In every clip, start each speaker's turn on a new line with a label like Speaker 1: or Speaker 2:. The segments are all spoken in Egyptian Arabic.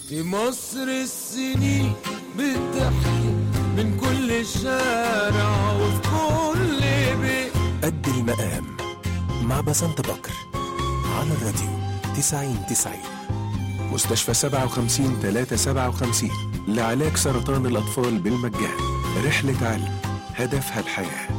Speaker 1: في مصر السنين بتحكي من كل شارع وفي كل بيت
Speaker 2: قد المقام مع بسنت بكر على الراديو 90 90 مستشفى 57 357 لعلاج سرطان الأطفال بالمجان رحلة علم هدفها الحياه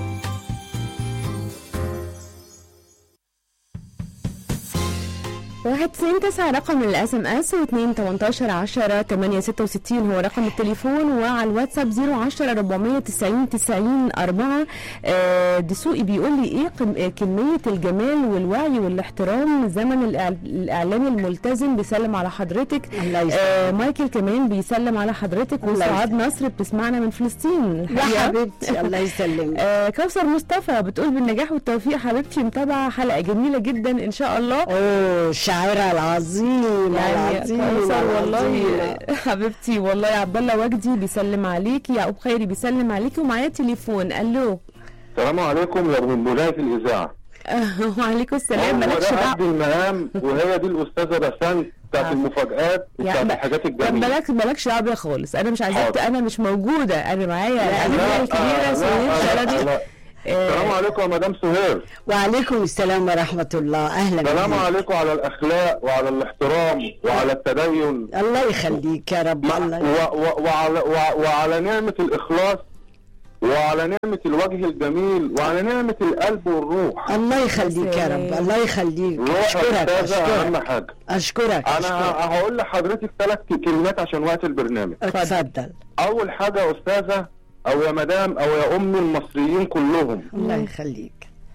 Speaker 3: واحد تسعين تسعة رقم الاس ام اس واتنين تمنتاشر عشرة تمانية ستة وستين هو رقم التليفون وعلى الواتساب زيرو عشرة ربعمية تسعين تسعين أربعة آه، دسوقي بيقول لي ايه قم- آه، كمية الجمال والوعي والاحترام زمن الإعل- الإعلامي الملتزم بيسلم على حضرتك
Speaker 4: الله يسلمك.
Speaker 3: آه مايكل كمان بيسلم على حضرتك
Speaker 4: الله
Speaker 3: وسعاد
Speaker 4: يسلمك.
Speaker 3: نصر بتسمعنا من فلسطين
Speaker 4: يا
Speaker 3: الحقيقة.
Speaker 4: حبيبتي الله يسلمك
Speaker 3: آه كوثر مصطفى بتقول بالنجاح والتوفيق حبيبتي متابعة حلقة جميلة جدا إن شاء الله
Speaker 4: اوه الشاعرة العظيمة
Speaker 3: يعني
Speaker 4: العظيمة
Speaker 3: كوثر والله
Speaker 4: العظيمة.
Speaker 3: حبيبتي والله يا عبد الله وجدي بيسلم عليكي يعقوب خيري بيسلم عليكي ومعايا تليفون الو
Speaker 5: السلام عليكم يا منبوذات الاذاعه
Speaker 3: وعليكم السلام
Speaker 5: هو
Speaker 3: مالكش
Speaker 5: ده
Speaker 3: دعوه
Speaker 5: قد المهام وهي دي الاستاذه بسنت بتاعت
Speaker 3: آه.
Speaker 5: المفاجآت
Speaker 3: يعني
Speaker 5: بتاعت
Speaker 3: ب-
Speaker 5: الحاجات
Speaker 3: طب
Speaker 5: الجميله
Speaker 3: مالكش مالكش دعوه بيها خالص انا مش عايزاك
Speaker 5: حاضر.
Speaker 3: انا مش موجوده انا معايا
Speaker 5: لا،
Speaker 3: الاميره الكبيره
Speaker 5: لا،
Speaker 3: سهير
Speaker 5: لا،
Speaker 3: شلبي
Speaker 5: لا. السلام
Speaker 3: آه،
Speaker 5: عليكم يا مدام سهير
Speaker 4: وعليكم السلام ورحمة الله أهلا
Speaker 5: السلام
Speaker 4: بك.
Speaker 5: عليكم على الاخلاق وعلى الاحترام وعلى التدين
Speaker 4: الله يخليك يا رب الله
Speaker 5: و- و- وعلى وع- وعلى نعمه الاخلاص وعلى نعمه الوجه الجميل وعلى نعمه القلب والروح
Speaker 4: الله يخليك يا رب الله يخليك
Speaker 5: روح يا
Speaker 4: أشكرك
Speaker 5: استاذه اهم
Speaker 4: أشكرك
Speaker 5: حاجه
Speaker 4: أشكرك
Speaker 5: انا
Speaker 4: أشكرك
Speaker 5: ه- هقول لحضرتك ثلاث كلمات عشان وقت البرنامج
Speaker 4: اتفضل
Speaker 5: اول حاجه يا استاذه او يا مدام او يا ام المصريين كلهم
Speaker 4: الله يخليك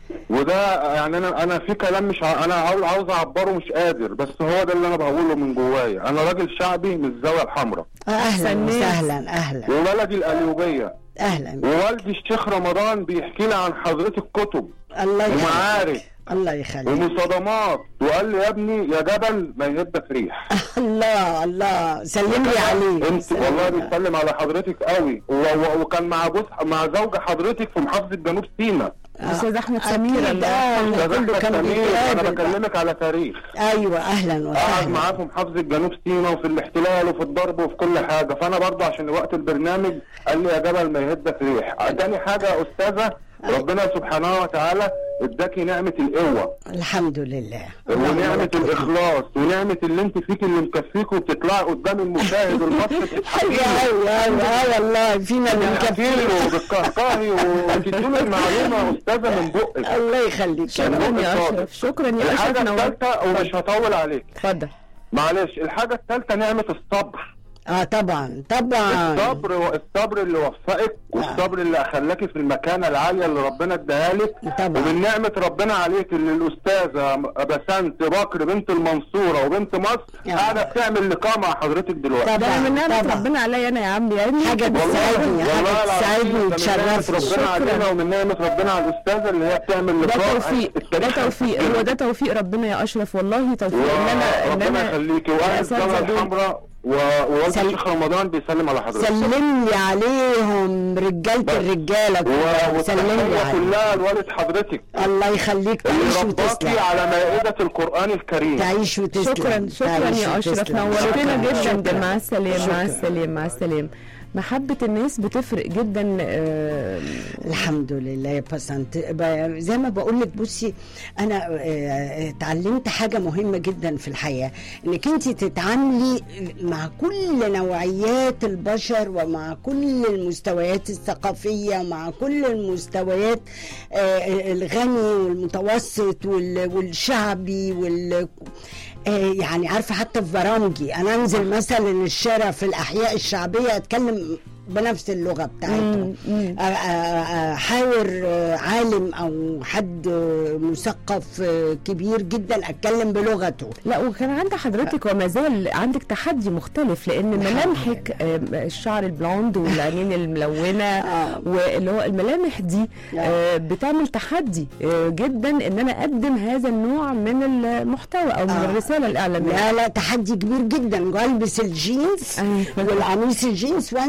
Speaker 5: وده يعني انا انا في كلام مش ع... انا عاوز عاوز اعبره مش قادر بس هو ده اللي انا بقوله من جوايا انا راجل شعبي من الزاويه الحمراء
Speaker 4: أهلا
Speaker 3: أحسن ناس.
Speaker 4: وسهلا أهلا
Speaker 5: وولدي القليوبيه
Speaker 4: أهلا
Speaker 5: ووالدي الشيخ رمضان بيحكي لي عن حضرتك كتب
Speaker 4: الله
Speaker 5: ومعارف
Speaker 4: يخليك الله يخليك
Speaker 5: ومصادمات وقال لي يا ابني يا جبل ما يهدك ريح
Speaker 4: الله الله سلم لي عليه
Speaker 5: انت
Speaker 4: سلم
Speaker 5: والله
Speaker 4: لي.
Speaker 5: بيسلم على حضرتك قوي و... و... وكان مع جوز مع زوج حضرتك في محافظه جنوب سيناء
Speaker 3: استاذ احمد
Speaker 4: أكيد،
Speaker 3: سمير الله
Speaker 4: آه،
Speaker 3: يرحمه
Speaker 5: ده
Speaker 4: كله
Speaker 5: أحمد
Speaker 4: كان
Speaker 5: سمير، انا
Speaker 4: بيتقابل بقى.
Speaker 5: بكلمك على تاريخ
Speaker 4: ايوه اهلا
Speaker 5: قعد
Speaker 4: وسهلا
Speaker 5: معاه في محافظه جنوب سيناء وفي الاحتلال وفي الضرب وفي كل حاجه فانا برضه عشان وقت البرنامج قال لي يا جبل ما يهدك ريح تاني حاجه يا استاذه ربنا سبحانه وتعالى اداكي نعمه القوه
Speaker 4: الحمد لله
Speaker 5: ونعمه الاخلاص ونعمه اللي انت فيك اللي مكفيك وبتطلعي قدام المشاهد المصري
Speaker 4: ايوه ايوه ايوه اه والله فينا اللي
Speaker 5: بتحكي
Speaker 4: مكفينا
Speaker 5: له وبتقهقهي وتديله المعلومه يا استاذه من بقك
Speaker 4: الله يخليك يا
Speaker 5: من
Speaker 4: رب
Speaker 3: شكرا
Speaker 5: بقك
Speaker 3: يا
Speaker 5: خالص.
Speaker 3: اشرف شكرا يا اشرف
Speaker 5: الحاجه
Speaker 3: نورت
Speaker 5: الثالثه ومش هطول عليك
Speaker 3: اتفضل
Speaker 5: معلش الحاجه الثالثه نعمه الصبر
Speaker 4: اه طبعا طبعا
Speaker 5: الصبر الصبر اللي وفقك والصبر اللي خلاكي في المكانه العاليه اللي ربنا اداها لك
Speaker 4: طبعا.
Speaker 5: ومن نعمه ربنا عليك اللي الاستاذه بسنت بكر بنت المنصوره وبنت مصر
Speaker 4: يا
Speaker 5: قاعده بتعمل لقاء مع حضرتك دلوقتي
Speaker 3: ده انا من نعمه
Speaker 4: طبعا.
Speaker 3: ربنا عليا انا يا عم يعني
Speaker 4: حاجة
Speaker 5: والله
Speaker 4: بتسعدني
Speaker 5: والله
Speaker 4: حاجة
Speaker 5: العظيم
Speaker 4: بتسعدني
Speaker 5: ده من نعمة
Speaker 4: وتشرفني
Speaker 5: ربنا علينا ومن نعمه ربنا على الاستاذه اللي هي بتعمل
Speaker 3: ده
Speaker 5: لقاء
Speaker 3: توفيق ده توفيق هو ده توفيق ربنا يا اشرف والله توفيق ان انا ان
Speaker 5: ربنا
Speaker 3: انا
Speaker 5: يخليكي واهل
Speaker 3: الأساتذة
Speaker 5: الزاويه
Speaker 3: دول.
Speaker 5: الحمراء و- ووالد
Speaker 4: سل-
Speaker 5: الشيخ رمضان بيسلم على حضرتك
Speaker 4: سلم لي عليهم رجالة
Speaker 5: بس.
Speaker 4: الرجالة كلها
Speaker 5: و-
Speaker 4: سلم لي
Speaker 5: والتحية
Speaker 4: عليهم
Speaker 5: كلها لوالد حضرتك
Speaker 4: الله يخليك
Speaker 5: اللي
Speaker 4: تعيش
Speaker 5: رباكي
Speaker 4: وتسلم
Speaker 5: على مائدة القرآن الكريم
Speaker 4: تعيش وتسلم
Speaker 3: شكرا شكرا
Speaker 4: تعيش
Speaker 3: يا اشرف
Speaker 4: وتسلم.
Speaker 3: نورتنا
Speaker 4: شكراً،
Speaker 3: جدا
Speaker 4: شكراً.
Speaker 3: مع السلامه مع
Speaker 4: شكراً.
Speaker 3: السلامه مع السلامه محبة الناس بتفرق جدا آه،
Speaker 4: الحمد لله يا بسنت ب- زي ما بقول لك بصي انا آه، اتعلمت حاجه مهمه جدا في الحياه انك انت تتعاملي مع كل نوعيات البشر ومع كل المستويات الثقافيه ومع كل المستويات آه، الغني والمتوسط وال- والشعبي وال آه، يعني عارفه حتى في برامجي انا انزل مثلا الشارع في الاحياء الشعبيه اتكلم بنفس اللغه بتاعتهم أ- أ- احاور آه، عالم او حد آه، مثقف آه، كبير جدا اتكلم بلغته
Speaker 3: لا وكان عند حضرتك وما زال عندك تحدي مختلف لان ملامحك آه، الشعر البلوند والعينين الملونه
Speaker 4: آه.
Speaker 3: واللي هو الملامح دي آه، بتعمل تحدي آه، جدا ان انا اقدم هذا النوع من المحتوى او من
Speaker 4: آه.
Speaker 3: الرساله الاعلاميه
Speaker 4: لا لا تحدي كبير جدا والبس الجينز
Speaker 3: أيوة.
Speaker 4: والقميص الجينز وانزل في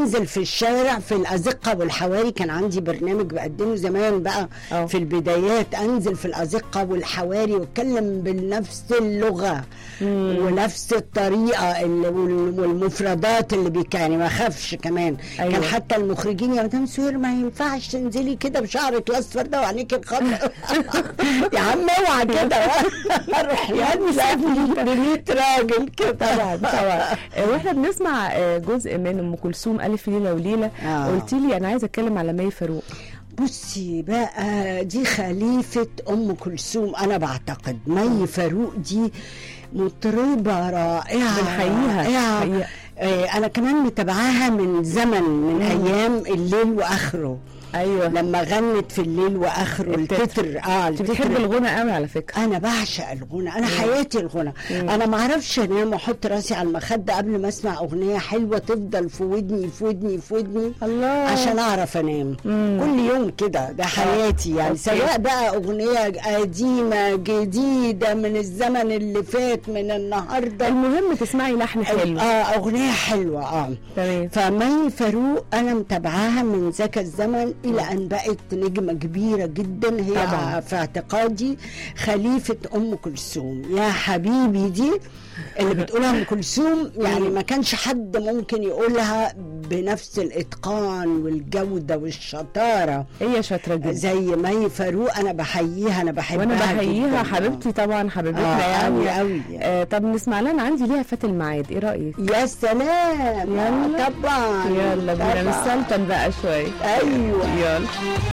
Speaker 4: الشارع في الازقه والحواري كان عندي برنامج بقدمه زمان بقى
Speaker 3: أه.
Speaker 4: في البدايات انزل في الازقه والحواري واتكلم بنفس اللغه ونفس الطريقه اللي وال- والمفردات اللي بيك يعني ما اخافش كمان
Speaker 3: أيوة.
Speaker 4: كان حتى المخرجين يا مدام سهير ما ينفعش تنزلي كده بشعرك الاصفر ده وعينيك الخضراء يا عم اوعى كده اروح ينزل ب 100 راجل كده
Speaker 3: طبعا طبعا آه، واحنا بنسمع آه، جزء من ام كلثوم الف ليله وليله
Speaker 4: آه.
Speaker 3: قلت لي انا عايزه اتكلم على مي فاروق
Speaker 4: بصي بقى دي خليفة أم كلثوم أنا بعتقد مي فاروق دي مطربة رائعة
Speaker 3: بنحييها.
Speaker 4: رائعة
Speaker 3: حقيقة.
Speaker 4: آه، أنا كمان متابعاها من زمن من أيام الليل وآخره
Speaker 3: ايوه
Speaker 4: لما غنت في الليل وآخره
Speaker 3: التتر.
Speaker 4: التتر اه
Speaker 3: انت بتحب
Speaker 4: التتر
Speaker 3: الغنى قوي على فكره
Speaker 4: انا بعشق الغنى انا حياتي الغنى انا ما اعرفش انام واحط راسي على المخده قبل ما اسمع اغنيه حلوه تفضل في ودني في ودني في ودني
Speaker 3: الله.
Speaker 4: عشان اعرف انام كل يوم كده ده حياتي يعني
Speaker 3: أوكي.
Speaker 4: سواء بقى اغنيه قديمه جديده من الزمن اللي فات من النهارده
Speaker 3: المهم تسمعي لحن حلو
Speaker 4: اه اغنيه حلوه اه
Speaker 3: تمام
Speaker 4: فمي فاروق انا متابعاها من ذاك الزمن الى ان بقت نجمه كبيره جدا هي
Speaker 3: طبعاً.
Speaker 4: في اعتقادي خليفه ام كلثوم يا حبيبي دي اللي بتقولها ام كلثوم يعني ما كانش حد ممكن يقولها بنفس الاتقان والجوده والشطاره
Speaker 3: هي شاطره جدا
Speaker 4: زي مي فاروق انا بحييها انا بحبها
Speaker 3: وانا بحييها
Speaker 4: جداً.
Speaker 3: حبيبتي طبعا حبيبتنا
Speaker 4: آه،
Speaker 3: يعني
Speaker 4: أوي أوي.
Speaker 3: آه طب نسمع لها انا عندي ليها فات الميعاد ايه رايك
Speaker 4: يا سلام
Speaker 3: يلا.
Speaker 4: آه، طبعا
Speaker 3: يلا بينا
Speaker 4: طبعاً.
Speaker 3: نسلطن بقى شويه
Speaker 4: ايوه
Speaker 3: يلا